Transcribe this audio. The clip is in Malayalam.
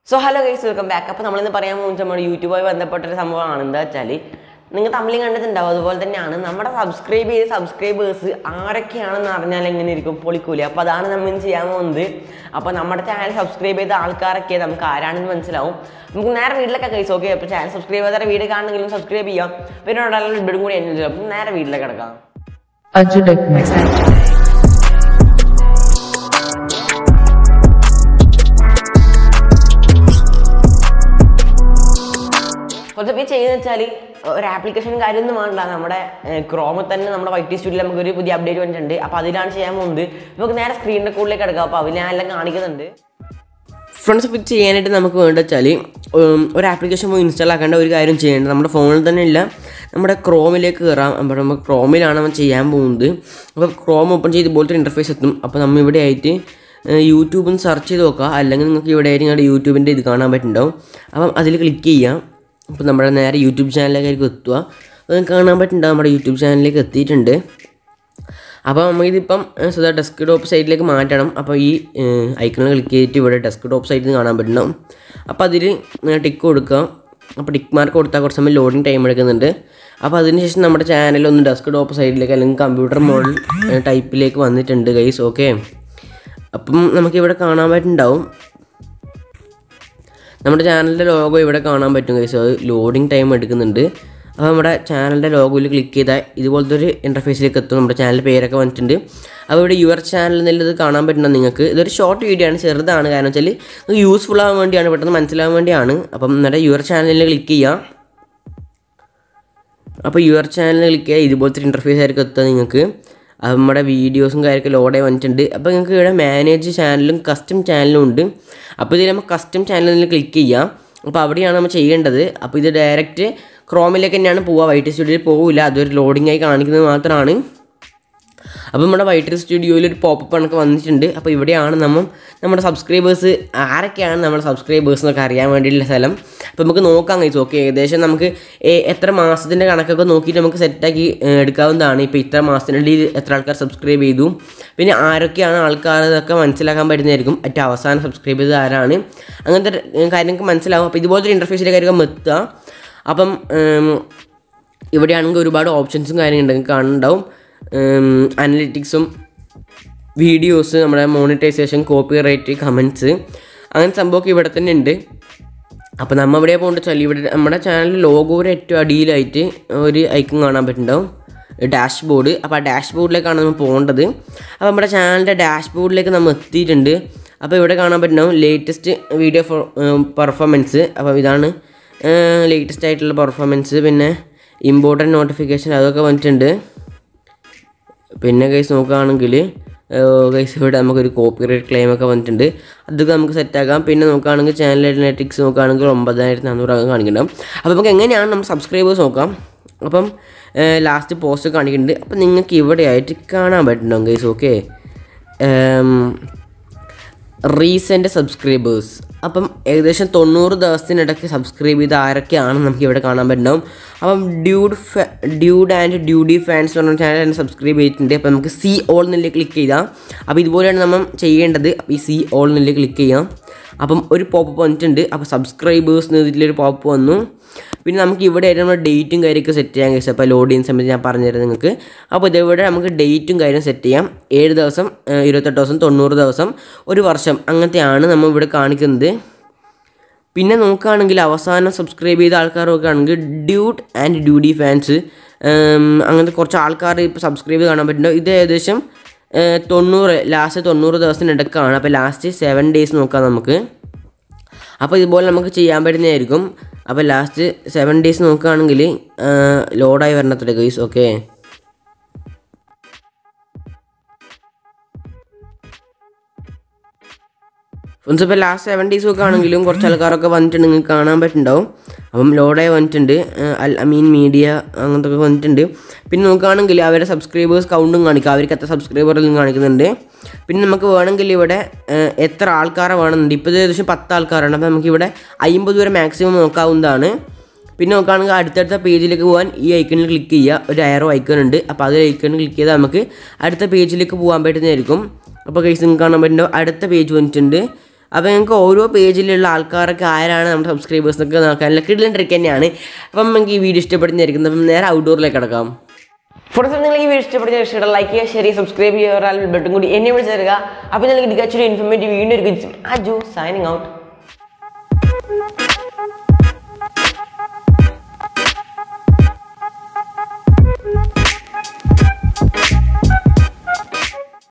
So hello guys welcome back അപ്പോൾ നമ്മളിന്ന് പറയാൻ പോകുന്നത് നമ്മുടെ യൂട്യൂബുമായി ബന്ധപ്പെട്ടൊരു സംഭവമാണ് എന്താ വെച്ചാൽ നിങ്ങൾ തമ്മിൽ കണ്ടിട്ടുണ്ടാവും അതുപോലെ തന്നെയാണ് നമ്മുടെ സബ്സ്ക്രൈബ് ചെയ്ത സബ്സ്ക്രൈബേഴ്സ് ആരൊക്കെയാണെന്ന് അറിഞ്ഞാൽ എങ്ങനെ ഇരിക്കും പൊളിക്കൂലേ അപ്പോൾ അതാണ് നമ്മൾ ഇന്ന് ചെയ്യാൻ പോകുന്നത് അപ്പോൾ നമ്മുടെ ചാനൽ സബ്സ്ക്രൈബ് ചെയ്ത ആൾക്കാരൊക്കെ നമുക്ക് ആരാണെന്ന് മനസ്സിലാവും നമുക്ക് നേരെ വീട്ടിലൊക്കെ കഴിച്ചു ഓക്കെ അപ്പോൾ ചാനൽ സബ്സ്ക്രൈബ് ചെയ്താൽ വീഡിയോ കാണണമെങ്കിലും സബ്സ്ക്രൈബ് ചെയ്യാം പിന്നെ ഉടനെ ഇടും കൂടി എൻജോയ് ചെയ്യാം അപ്പോൾ നേരെ വീട്ടിലേക്ക് കിടക്കാം Ajudek Mix. കുറച്ച് പേര് ചെയ്യുന്നത് വെച്ചാൽ ഒരു ആപ്ലിക്കേഷനും കാര്യമൊന്നും വേണ്ട നമ്മുടെ ക്രോമിൽ തന്നെ നമ്മുടെ വൈറ്റ് സ്റ്റുഡിയോയിൽ നമുക്ക് ഒരു പുതിയ അപ്ഡേറ്റ് വന്നിട്ടുണ്ട് അപ്പോൾ അതിലാണ് ചെയ്യാൻ പോകുന്നത് നമുക്ക് നേരെ സ്ക്രീനിൻ്റെ കൂടുതലേക്ക് എടുക്കാം അപ്പോൾ അതിൽ ഞാൻ എല്ലാം കാണിക്കുന്നുണ്ട് ഫ്രണ്ട്സ് അപ്പോൾ ഇത് ചെയ്യാനായിട്ട് നമുക്ക് വേണ്ട വെച്ചാൽ ഒരു ആപ്ലിക്കേഷൻ പോയി ഇൻസ്റ്റാൾ ആക്കേണ്ട ഒരു കാര്യം ചെയ്യേണ്ടത് നമ്മുടെ ഫോണിൽ തന്നെ ഇല്ല നമ്മുടെ ക്രോമിലേക്ക് കയറാം അപ്പോൾ നമ്മൾ ക്രോമിലാണ് നമ്മൾ ചെയ്യാൻ പോകുന്നത് അപ്പോൾ ക്രോം ഓപ്പൺ ചെയ്ത് ഇതുപോലത്തെ ഇൻ്റർഫേസ് എത്തും അപ്പോൾ നമ്മൾ ഇവിടെ ആയിട്ട് യൂട്യൂബിൽ നിന്ന് സെർച്ച് ചെയ്ത് നോക്കുക അല്ലെങ്കിൽ നിങ്ങൾക്ക് ഇവിടെ ആയിട്ട് നിങ്ങളുടെ യൂട്യൂബിൻ്റെ ഇത് കാണാൻ പറ്റുന്നുണ്ടാവും അപ്പം അതിൽ ക്ലിക്ക് ചെയ്യാം അപ്പോൾ നമ്മുടെ നേരെ യൂട്യൂബ് ചാനലിലേക്കായിരിക്കും എത്തുക അത് നിങ്ങൾക്ക് കാണാൻ പറ്റുന്നുണ്ടാവും നമ്മുടെ യൂട്യൂബ് ചാനലിലേക്ക് എത്തിയിട്ടുണ്ട് അപ്പോൾ നമുക്കിതിപ്പം സദാ ഡെസ്ക് ടോപ്പ് സൈഡിലേക്ക് മാറ്റണം അപ്പോൾ ഈ ഐക്കണിൽ ക്ലിക്ക് ചെയ്തിട്ട് ഇവിടെ ഡെസ്ക് ടോപ്പ് സൈഡിൽ കാണാൻ പറ്റണം അപ്പോൾ അതിൽ ടിക്ക് കൊടുക്കുക അപ്പോൾ ടിക്ക് മാർക്ക് കൊടുത്താൽ കുറച്ച് സമയം ലോഡിങ് ടൈം എടുക്കുന്നുണ്ട് അപ്പോൾ അതിനുശേഷം നമ്മുടെ ചാനൽ ഒന്ന് ഡെസ്ക് ടോപ്പ് സൈഡിലേക്ക് അല്ലെങ്കിൽ കമ്പ്യൂട്ടർ മോഡൽ ടൈപ്പിലേക്ക് വന്നിട്ടുണ്ട് ഗൈസ് ഓക്കെ അപ്പം നമുക്കിവിടെ കാണാൻ പറ്റുന്നുണ്ടാവും നമ്മുടെ ചാനലിൻ്റെ ലോഗോ ഇവിടെ കാണാൻ പറ്റും ഗൈസ് അത് ലോഡിങ് ടൈം എടുക്കുന്നുണ്ട് അപ്പോൾ നമ്മുടെ ചാനലിൻ്റെ ലോഗോയിൽ ക്ലിക്ക് ചെയ്താൽ ഇതുപോലത്തെ ഒരു ഇൻ്റർഫേസിലേക്ക് എത്തും നമ്മുടെ ചാനലിൻ്റെ പേരൊക്കെ വന്നിട്ടുണ്ട് അപ്പോൾ ഇവിടെ യുവർ ചാനൽ എന്നുള്ളത് കാണാൻ പറ്റുന്നത് നിങ്ങൾക്ക് ഇതൊരു ഷോർട്ട് വീഡിയോ ആണ് ചെറുതാണ് കാരണം വെച്ചാൽ നിങ്ങൾക്ക് യൂസ്ഫുൾ ആവാൻ വേണ്ടിയാണ് പെട്ടെന്ന് മനസ്സിലാവാൻ വേണ്ടിയാണ് അപ്പം നമ്മുടെ യുവർ ചാനലിൽ ക്ലിക്ക് ചെയ്യാം അപ്പോൾ യുവർ ചാനൽ ക്ലിക്ക് ചെയ്യുക ഇതുപോലത്തെ ഇൻ്റർഫേസ് ആയിരിക്കും എത്തുക നിങ്ങൾക്ക് അപ്പോൾ നമ്മുടെ വീഡിയോസും കാര്യമൊക്കെ ലോഡായി വന്നിട്ടുണ്ട് അപ്പോൾ നിങ്ങൾക്ക് ഇവിടെ മാനേജ് ചാനലും കസ്റ്റം ചാനലും ഉണ്ട് അപ്പോൾ ഇതിൽ നമ്മൾ കസ്റ്റം ചാനലിൽ ക്ലിക്ക് ചെയ്യാം അപ്പോൾ അവിടെയാണ് നമ്മൾ ചെയ്യേണ്ടത് അപ്പോൾ ഇത് ഡയറക്റ്റ് ക്രോമിലേക്ക് തന്നെയാണ് പോവുക വൈറ്റ് സ്റ്റുഡിയോയിൽ പോകില്ല അതൊരു ലോഡിംഗ് ആയി കാണിക്കുന്നത് മാത്രമാണ് അപ്പോൾ നമ്മുടെ വൈറ്റ് സ്റ്റുഡിയോയിൽ ഒരു പോപ്പപ്പ് കണക്ക് വന്നിട്ടുണ്ട് അപ്പോൾ ഇവിടെയാണ് നമ്മൾ നമ്മുടെ സബ്സ്ക്രൈബേഴ്സ് ആരൊക്കെയാണ് നമ്മുടെ സബ്സ്ക്രൈബേഴ്സ് എന്നൊക്കെ അറിയാൻ വേണ്ടിയിട്ടുള്ള സ്ഥലം അപ്പോൾ നമുക്ക് നോക്കാം കഴിച്ചു ഓക്കെ ഏകദേശം നമുക്ക് ഏ- എത്ര മാസത്തിൻ്റെ കണക്കൊക്കെ നോക്കിയിട്ട് നമുക്ക് സെറ്റാക്കി എടുക്കാവുന്നതാണ് ഇപ്പോൾ ഇത്ര മാസത്തിനുള്ളിൽ എത്ര ആൾക്കാർ സബ്സ്ക്രൈബ് ചെയ്തു പിന്നെ ആരൊക്കെയാണ് ആൾക്കാർ ഇതൊക്കെ മനസ്സിലാക്കാൻ പറ്റുന്നതായിരിക്കും ഏറ്റവും അവസാനം സബ്സ്ക്രൈബ് ചെയ്തത് ആരാണ് അങ്ങനത്തെ ഒരു കാര്യങ്ങൾക്ക് മനസ്സിലാവും അപ്പോൾ ഇതുപോലത്തെ ഇൻ്റർഫേസിലേക്കായിരിക്കും എത്തുക അപ്പം ഉം, ഇവിടെയാണെങ്കിൽ ഒരുപാട് ഓപ്ഷൻസും കാര്യങ്ങളുണ്ടെങ്കിൽ കാണുന്നുണ്ടാവും അനലിറ്റിക്സും വീഡിയോസ് നമ്മുടെ മോണിറ്റൈസേഷൻ കോപ്പി റൈറ്റ് കമൻറ്റ്സ് അങ്ങനെ സംഭവമൊക്കെ ഇവിടെ തന്നെ ഉണ്ട് അപ്പോൾ നമ്മൾ ഇവിടെ പോകേണ്ട വെച്ചാൽ ഇവിടെ നമ്മുടെ ചാനൽ ലോഗോയുടെ ഏറ്റവും അടിയിലായിട്ട് ഒരു ഐക്കൺ കാണാൻ പറ്റുന്നുണ്ടാവും ഡാഷ് ബോർഡ് അപ്പോൾ ആ ഡാഷ് ബോർഡിലേക്കാണ് നമ്മൾ പോകേണ്ടത് അപ്പോൾ നമ്മുടെ ചാനലിൻ്റെ ഡാഷ് ബോർഡിലേക്ക് നമ്മൾ എത്തിയിട്ടുണ്ട് അപ്പോൾ ഇവിടെ കാണാൻ പറ്റുന്നുണ്ടാവും ലേറ്റസ്റ്റ് വീഡിയോ പെർഫോമൻസ് അപ്പോൾ ഇതാണ് ലേറ്റസ്റ്റ് ആയിട്ടുള്ള പെർഫോമൻസ് പിന്നെ ഇമ്പോർട്ടൻറ്റ് നോട്ടിഫിക്കേഷൻ അതൊക്കെ വന്നിട്ടുണ്ട് പിന്നെ കൈസ് നോക്കുകയാണെങ്കിൽ കൈസ് ഇവിടെ നമുക്കൊരു കോപ്പി റൈറ്റ് ക്ലെയിം ഒക്കെ വന്നിട്ടുണ്ട് അതൊക്കെ നമുക്ക് സെറ്റാക്കാം പിന്നെ നോക്കുകയാണെങ്കിൽ ചാനൽ അനലിറ്റിക്സ് നോക്കുകയാണെങ്കിൽ ഒമ്പതായിരത്തി നാനൂറ് ഒക്കെ കാണിക്കുന്നുണ്ടാവും അപ്പോൾ നമുക്ക് എങ്ങനെയാണ് നമ്മൾ സബ്സ്ക്രൈബേഴ്സ് നോക്കാം അപ്പം ലാസ്റ്റ് പോസ്റ്റ് കാണിക്കുന്നുണ്ട് അപ്പം നിങ്ങൾക്ക് ഇവിടെ ആയിട്ട് കാണാൻ പറ്റുന്നുണ്ടാവും കൈസ് ഓക്കെ റീസെൻ്റ് സബ്സ്ക്രൈബേഴ്സ് അപ്പം ഏകദേശം തൊണ്ണൂറ് ദിവസത്തിനിടയ്ക്ക് സബ്സ്ക്രൈബ് ചെയ്ത ആരൊക്കെയാണെന്ന് നമുക്ക് ഇവിടെ കാണാൻ പറ്റുന്നുണ്ടാവും അപ്പം ഡ്യൂഡ് ഫാ ഡ്യൂഡ് ആൻഡ് ഡ്യൂഡി ഫാൻസ് എന്ന് പറഞ്ഞ ചാനൽ സബ്സ്ക്രൈബ് ചെയ്തിട്ടുണ്ട് അപ്പോൾ നമുക്ക് സി ഓൾ എന്നില്ല ക്ലിക്ക് ചെയ്താൽ അപ്പോൾ ഇതുപോലെയാണ് നമ്മൾ ചെയ്യേണ്ടത് അപ്പോൾ ഈ സി ഓൾ എന്നില്ല ക്ലിക്ക് ചെയ്യാം അപ്പം ഒരു പോപ്പ് വന്നിട്ടുണ്ട് അപ്പോൾ സബ്സ്ക്രൈബേഴ്സ് ഇതിലൊരു പോപ്പ് വന്നു പിന്നെ നമുക്ക് ഇവിടെ ആയിട്ട് നമ്മുടെ ഡേറ്റും കാര്യമൊക്കെ സെറ്റ് ചെയ്യാൻ കഴിയും അപ്പോൾ ലോഡ് ചെയ്യുന്ന സമയത്ത് ഞാൻ പറഞ്ഞുതരാം നിങ്ങൾക്ക് അപ്പോൾ ഇതേവിടെ നമുക്ക് ഡേറ്റും കാര്യം സെറ്റ് ചെയ്യാം ഏഴ് ദിവസം ഏഹ് ഇരുപത്തെട്ട് ദിവസം തൊണ്ണൂറ് ദിവസം ഒരു വർഷം അങ്ങനത്തെയാണ് നമ്മൾ ഇവിടെ കാണിക്കുന്നത് പിന്നെ നോക്കുകയാണെങ്കിൽ അവസാനം സബ്സ്ക്രൈബ് ചെയ്ത ആൾക്കാർ നോക്കുകയാണെങ്കിൽ ഡ്യൂഡ് ആൻഡ് ഡ്യൂഡി ഫാൻസ് അങ്ങനത്തെ കുറച്ച് ആൾക്കാർ ഇപ്പോൾ സബ്സ്ക്രൈബ് കാണാൻ പറ്റുന്നുണ്ട് ഇത് ഏകദേശം ഏഹ് തൊണ്ണൂറ് ലാസ്റ്റ് തൊണ്ണൂറ് ദിവസത്തിനിടക്കാണ് അപ്പോൾ ലാസ്റ്റ് സെവൻ ഡേയ്സ് നോക്കാം നമുക്ക് അപ്പോൾ ഇതുപോലെ നമുക്ക് ചെയ്യാൻ പറ്റുന്നതായിരിക്കും അപ്പോൾ ലാസ്റ്റ് സെവൻ ഡേയ്സ് നോക്കുകയാണെങ്കിൽ ലോഡായി വരണത്ര ഗൈസ് ഓക്കെ ഫ്രണ്ട്സ് ഇപ്പോൾ ലാസ്റ്റ് സെവൻ ഡേയ്സ് ഒക്കെ ആണെങ്കിലും കുറച്ച് ആൾക്കാരൊക്കെ വന്നിട്ടുണ്ട് നിങ്ങൾക്ക് കാണാൻ പറ്റുന്നുണ്ടാവും അപ്പം ലോഡായി വന്നിട്ടുണ്ട് ഏഹ് അൽ അമീൻ മീഡിയ അങ്ങനത്തെ ഒക്കെ വന്നിട്ടുണ്ട് പിന്നെ നോക്കുകയാണെങ്കിൽ അവരുടെ സബ്സ്ക്രൈബേഴ്സ് കൗണ്ടും കാണിക്കും അവർക്ക് എത്ര സബ്സ്ക്രൈബറിലും കാണിക്കുന്നുണ്ട് പിന്നെ നമുക്ക് വേണമെങ്കിൽ ഇവിടെ ഏഹ് എത്ര ആൾക്കാരെ വേണമെന്നുണ്ട് ഇപ്പോൾ ഇത് ഏകദേശം പത്ത് ആൾക്കാരാണ് അപ്പോൾ നമുക്കിവിടെ അമ്പത് വരെ മാക്സിമം നോക്കാവുന്നതാണ് പിന്നെ നോക്കുകയാണെങ്കിൽ അടുത്തടുത്ത പേജിലേക്ക് പോകാൻ ഈ ഐക്കണിൽ ക്ലിക്ക് ചെയ്യുക ഒരു അയറോ ഐക്കൺ ഉണ്ട് അപ്പോൾ അത് ഐക്കണിൽ ക്ലിക്ക് ചെയ്താൽ നമുക്ക് അടുത്ത പേജിലേക്ക് പോകാൻ പറ്റുന്നതായിരിക്കും അപ്പോൾ കേസ് നിങ്ങൾക്ക് കാണാൻ പറ്റുന്നുണ്ടോ അടുത്ത പേജ് വന്നിട്ടുണ്ട് അപ്പോൾ നിങ്ങൾക്ക് ഓരോ പേജിലുള്ള ആൾക്കാരൊക്കെ ആരാണ് നമ്മുടെ സബ്സ്ക്രൈബേഴ്സ് എന്നൊക്കെ നോക്കാനുള്ള കിടിലൻ ട്രിക്ക് തന്നെയാണ് അപ്പം നിങ്ങൾക്ക് ഈ വീഡിയോ ഇഷ്ടപ്പെടുന്നതായിരിക്കും അപ്പം നേരെ ഔട്ട്ഡോറിലേക്ക് കിടക്കാം ഫോർസ് നിങ്ങൾക്ക് ഈ വീഡിയോ ഇഷ്ടപ്പെടുന്ന ഇഷ്ടം ലൈക്ക് ചെയ്യുക ഷെയർ ചെയ്യുക സബ്സ്ക്രൈബ് ചെയ്യുക ഒരാൾ ബട്ടും കൂടി എന്നെ വിളിച്ച് തരിക അപ്പോൾ നിങ്ങൾക്ക് ഡിക്കാച്ചൊരു ഇൻഫർമേറ്റീവ് വീണ്ടും ഒരു അജു സൈനിങ് ഔട്ട്